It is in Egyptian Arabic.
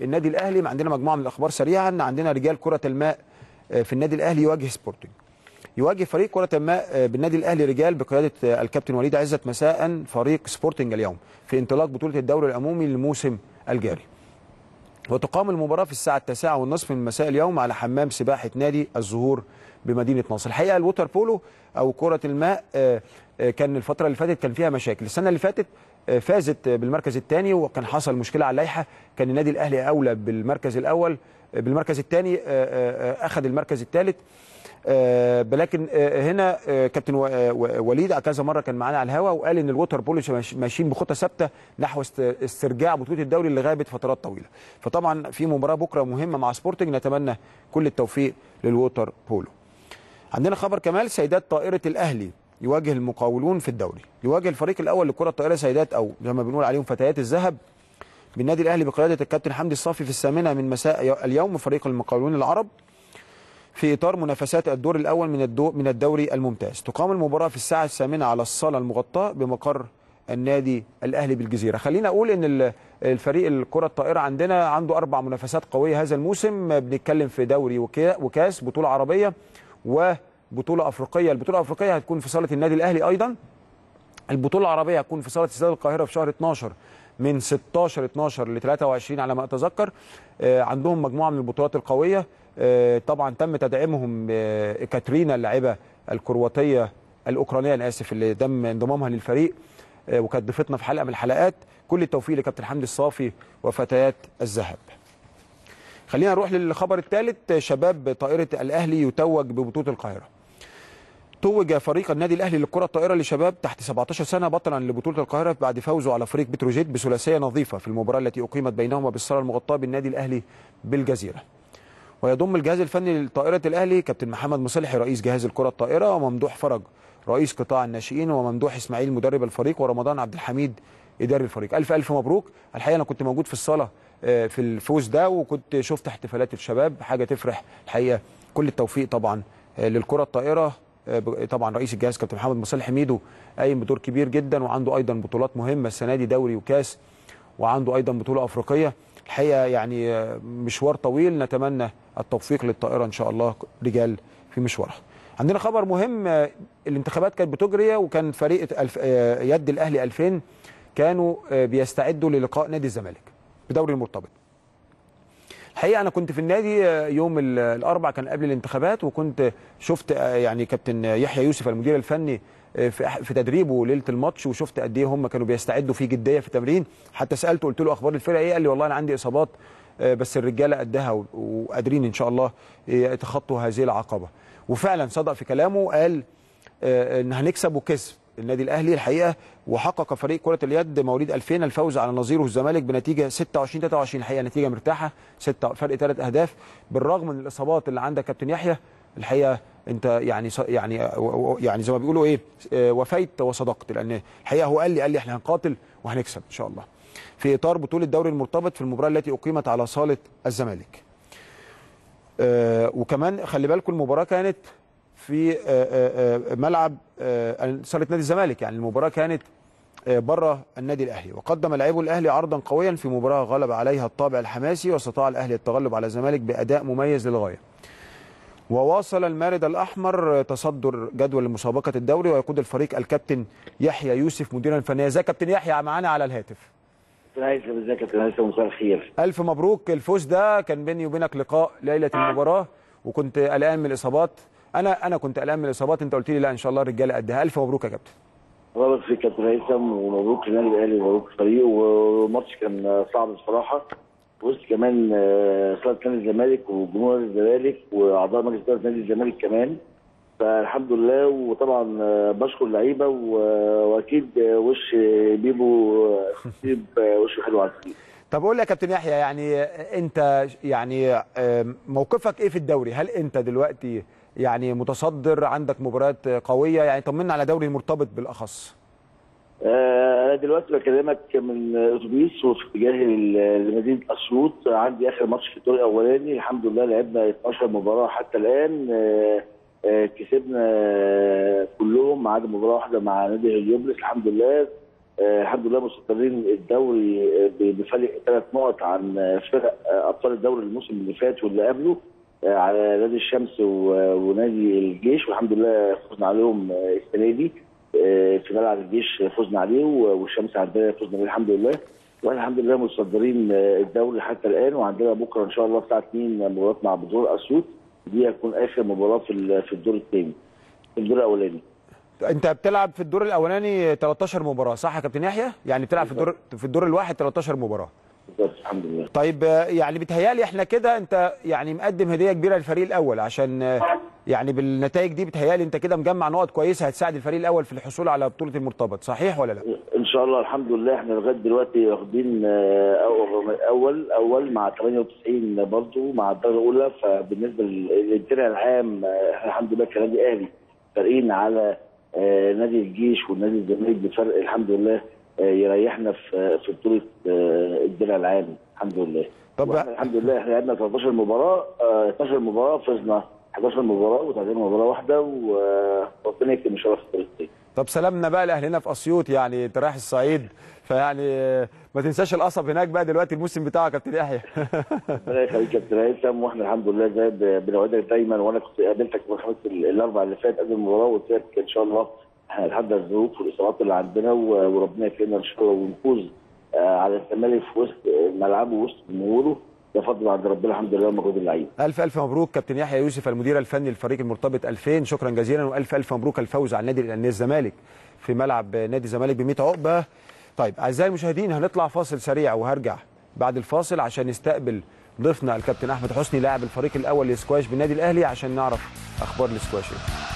النادي الاهلي عندنا مجموعه من الاخبار سريعا عندنا رجال كره الماء آه، في النادي الاهلي يواجه سبورتنج يواجه فريق كرة الماء آه، بالنادي الأهلي رجال بقيادة آه، الكابتن وليد عزت مساء فريق سبورتنج اليوم في انطلاق بطولة الدوري العمومي للموسم الجاري وتقام المباراة في الساعة التاسعة والنصف من مساء اليوم على حمام سباحة نادي الزهور بمدينة نصر الحقيقة الووتر بولو أو كرة الماء آه، آه، كان الفترة اللي فاتت كان فيها مشاكل السنة اللي فاتت آه، فازت آه، بالمركز الثاني وكان حصل مشكلة على اللائحة كان النادي الأهلي أولى بالمركز الأول آه، بالمركز الثاني أخذ المركز الثالث آه، لكن آه، هنا آه، كابتن و- آه، و- وليد كذا مره كان معانا على الهواء وقال ان الووتر بولو ماش- ماشيين بخطى ثابته نحو است- استرجاع بطوله الدوري اللي غابت فترات طويله فطبعا في مباراه بكره مهمه مع سبورتنج نتمنى كل التوفيق للووتر بولو عندنا خبر كمال سيدات طائره الاهلي يواجه المقاولون في الدوري يواجه الفريق الاول لكره الطائره سيدات او زي ما بنقول عليهم فتيات الذهب بالنادي الاهلي بقياده الكابتن حمدي الصافي في الثامنه من مساء اليوم فريق المقاولون العرب في اطار منافسات الدور الاول من الدو من الدوري الممتاز تقام المباراه في الساعه الثامنه على الصاله المغطاه بمقر النادي الاهلي بالجزيره خلينا اقول ان ال- الفريق الكره الطائره عندنا عنده اربع منافسات قويه هذا الموسم بنتكلم في دوري وكا- وكاس بطوله عربيه وبطوله افريقيه البطوله الافريقيه هتكون في صاله النادي الاهلي ايضا البطوله العربيه هتكون في صاله استاد القاهره في شهر 12 من 16 12 ل 23 على ما اتذكر آه، عندهم مجموعه من البطولات القويه آه، طبعا تم تدعيمهم آه، كاترينا اللاعبه الكرواتيه الاوكرانيه انا اسف اللي تم انضمامها للفريق آه، وكانت ضيفتنا في حلقه من الحلقات كل التوفيق لكابتن حمدي الصافي وفتيات الذهب خلينا نروح للخبر الثالث شباب طائره الاهلي يتوج ببطوله القاهره توج فريق النادي الاهلي للكره الطائره لشباب تحت 17 سنه بطلا لبطوله القاهره بعد فوزه على فريق بتروجيت بثلاثيه نظيفه في المباراه التي اقيمت بينهما بالصاله المغطاه بالنادي الاهلي بالجزيره. ويضم الجهاز الفني لطائره الاهلي كابتن محمد مصلحي رئيس جهاز الكره الطائره وممدوح فرج رئيس قطاع الناشئين وممدوح اسماعيل مدرب الفريق ورمضان عبد الحميد اداري الفريق. الف الف مبروك الحقيقه انا كنت موجود في الصاله آه، في الفوز ده وكنت شفت احتفالات الشباب حاجه تفرح الحقيقه كل التوفيق طبعا آه، للكره الطائره آه، ب- طبعا رئيس الجهاز كابتن محمد مصالح حميدو قايم بدور كبير جدا وعنده ايضا بطولات مهمه السنه دي دوري وكاس وعنده ايضا بطوله افريقيه الحقيقه يعني آه، مشوار طويل نتمنى التوفيق للطائره ان شاء الله رجال في مشوارها عندنا خبر مهم آه، الانتخابات كانت بتجري وكان فريق الف... آه، يد الاهلي 2000 كانوا آه، بيستعدوا للقاء نادي الزمالك بدوري المرتبط الحقيقه انا كنت في النادي آه، يوم ال- الاربع كان قبل الانتخابات وكنت شفت آه، يعني كابتن يحيى يوسف المدير الفني آه، في أح- في تدريبه ليله الماتش وشفت قد ايه هم كانوا بيستعدوا في جديه في التمرين حتى سالته قلت له اخبار الفرقه ايه قال لي والله انا عندي اصابات آه، بس الرجاله قدها و- وقادرين ان شاء الله آه، يتخطوا هذه العقبه وفعلا صدق في كلامه قال آه، ان هنكسب وكسب النادي الاهلي الحقيقه وحقق فريق كره اليد مواليد 2000 الفوز على نظيره الزمالك بنتيجه 26 23 الحقيقه نتيجه مرتاحه ستة فرق ثلاث اهداف بالرغم من الاصابات اللي عندك كابتن يحيى الحقيقه انت يعني ص- يعني يعني زي ما بيقولوا ايه آه، وفيت وصدقت لان الحقيقه هو قال لي قال لي احنا هنقاتل وهنكسب ان شاء الله في اطار بطوله الدوري المرتبط في المباراه التي اقيمت على صاله الزمالك آه، وكمان خلي بالكم المباراه كانت في آه، آه، آه، ملعب آه، صاله نادي الزمالك يعني المباراه كانت آه، بره النادي الاهلي وقدم لاعبو الاهلي عرضا قويا في مباراه غلب عليها الطابع الحماسي واستطاع الاهلي التغلب على الزمالك باداء مميز للغايه وواصل المارد الاحمر تصدر جدول مسابقه الدوري ويقود الفريق الكابتن يحيى يوسف مديرا فنيا ازيك يا كابتن يحيى معانا على الهاتف كابتن هيثم ازيك يا كابتن هيثم مساء الخير الف مبروك الفوز ده كان بيني وبينك لقاء ليله المباراه وكنت قلقان من الاصابات انا انا كنت قلقان من الاصابات انت قلت لي لا ان شاء الله الرجاله قدها الف مبروك يا كابتن مبروك فيك يا كابتن هيثم ومبروك للنادي الاهلي ومبروك الفريق والماتش كان صعب بصراحه وسط كمان آه، صاله نادي الزمالك وجمهور نادي الزمالك واعضاء مجلس اداره نادي الزمالك كمان فالحمد لله وطبعا آه، بشكر اللعيبه و- واكيد آه، وش بيبو آه، خطيب آه، وشه حلو على الفريق طب قول لي يا كابتن يحيى يعني انت يعني آم، موقفك ايه في الدوري هل انت دلوقتي يعني متصدر عندك مباريات قويه يعني طمنا على دوري المرتبط بالاخص آه، انا دلوقتي بكلمك من اتوبيس وفي اتجاه ل- لمدينه اسيوط عندي اخر ماتش في الدور الاولاني الحمد لله لعبنا 12 مباراه حتى الان آه، آه، كسبنا آه، كلهم ما عدا مباراه واحده مع نادي هليوبلس الحمد لله آه، الحمد لله متصدرين الدوري آه، ب- بفرق ثلاث نقط عن آه، فرق آه، ابطال الدوري الموسم اللي فات واللي قبله آه، على نادي الشمس و- ونادي الجيش والحمد لله فزنا عليهم آه، السنه دي آه، في ملعب الجيش فزنا عليه و- والشمس عندنا فزنا عليه الحمد لله واحنا الحمد لله متصدرين آه، الدوري حتى الان وعندنا بكره ان شاء الله الساعه 2 مباراه مع بذور اسيوط دي هتكون اخر مباراه في ال- في الدور الثاني في الدور الاولاني انت بتلعب في الدور الاولاني 13 مباراه صح يا كابتن يحيى يعني بتلعب في الدور في الدور الواحد 13 مباراه بالظبط الحمد لله طيب آه، يعني بتهيالي احنا كده انت يعني مقدم هديه كبيره للفريق الاول عشان آه، يعني بالنتائج دي بتهيالي انت كده مجمع نقط كويسه هتساعد الفريق الاول في الحصول على بطوله المرتبط صحيح ولا لا ان شاء الله الحمد لله احنا لغايه دلوقتي واخدين آه، اول اول اول مع 98 برضه مع الدرجه الاولى فبالنسبه لل- للدرع العام آه، احنا الحمد لله كنادي اهلي فارقين على آه، نادي الجيش والنادي الزمالك بفرق الحمد لله آه، يريحنا في في بطوله آه، الدرع العام الحمد لله طب طب الحمد لله احنا لعبنا 13 مباراه آه، 12 مباراه فزنا 11 مباراه وتعادلنا مباراه واحده وربنا يكرم ان شاء الله في الطريق التاني طب سلامنا بقى لاهلنا في اسيوط يعني انت رايح الصعيد فيعني آه، ما تنساش القصب هناك بقى دلوقتي الموسم بتاعه يا كابتن يحيى ربنا يخليك يا كابتن هيثم واحنا الحمد لله زي ب- بنوعدك دايما وانا كنت قابلتك في الخميس ال- الاربع اللي فات قبل المباراه وقلت لك ان شاء الله هنحضر الظروف والاصابات اللي عندنا و- وربنا يكرمنا ان شاء الله ونفوز آه، على الزمالك في وسط ملعبه وسط جمهوره ده فضل عند ربنا الحمد لله ومجهود اللعيبه الف الف مبروك كابتن يحيى يوسف المدير الفني للفريق المرتبط 2000 شكرا جزيلا والف الف مبروك الفوز على نادي النادي الزمالك في ملعب نادي الزمالك ب 100 عقبه طيب اعزائي المشاهدين هنطلع فاصل سريع وهرجع بعد الفاصل عشان نستقبل ضيفنا الكابتن احمد حسني لاعب الفريق الاول للسكواش بالنادي الاهلي عشان نعرف اخبار السكواش ايه